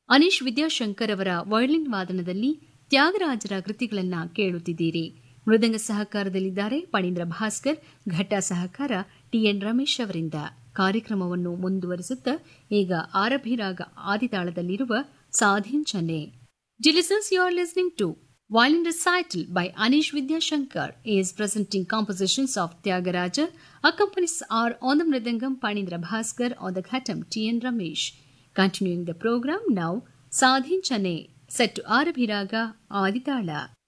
ಅನೀಶ್ ವಿದ್ಯಾಶಂಕರ್ ಅವರ ವಯಲಿನ್ ವಾದನದಲ್ಲಿ ತ್ಯಾಗರಾಜರ ಕೃತಿಗಳನ್ನ ಕೇಳುತ್ತಿದ್ದೀರಿ ಮೃದಂಗ ಸಹಕಾರದಲ್ಲಿದ್ದಾರೆ ಪಣೀಂದ್ರ ಭಾಸ್ಕರ್ ಘಟ್ಟ ಸಹಕಾರ ಟಿಎನ್ ರಮೇಶ್ ಅವರಿಂದ ಕಾರ್ಯಕ್ರಮವನ್ನು ಮುಂದುವರಿಸುತ್ತಾ ಈಗ ಆರಭಿರಾಗ ಆದಿತಾಳದಲ್ಲಿರುವ ಸಾಧೀನ್ ಚನ್ನೆ ಡಿಲಿಸನ್ಸ್ you are listening to Violin recital by Anish Vidyashankar is presenting compositions of Tyagaraja. Accompanies are on the Mridangam Panindra Bhaskar on the Ghatam T.N. Ramesh. Continuing the program now, Sadhin Chane, set to Arabhiraga Aditala.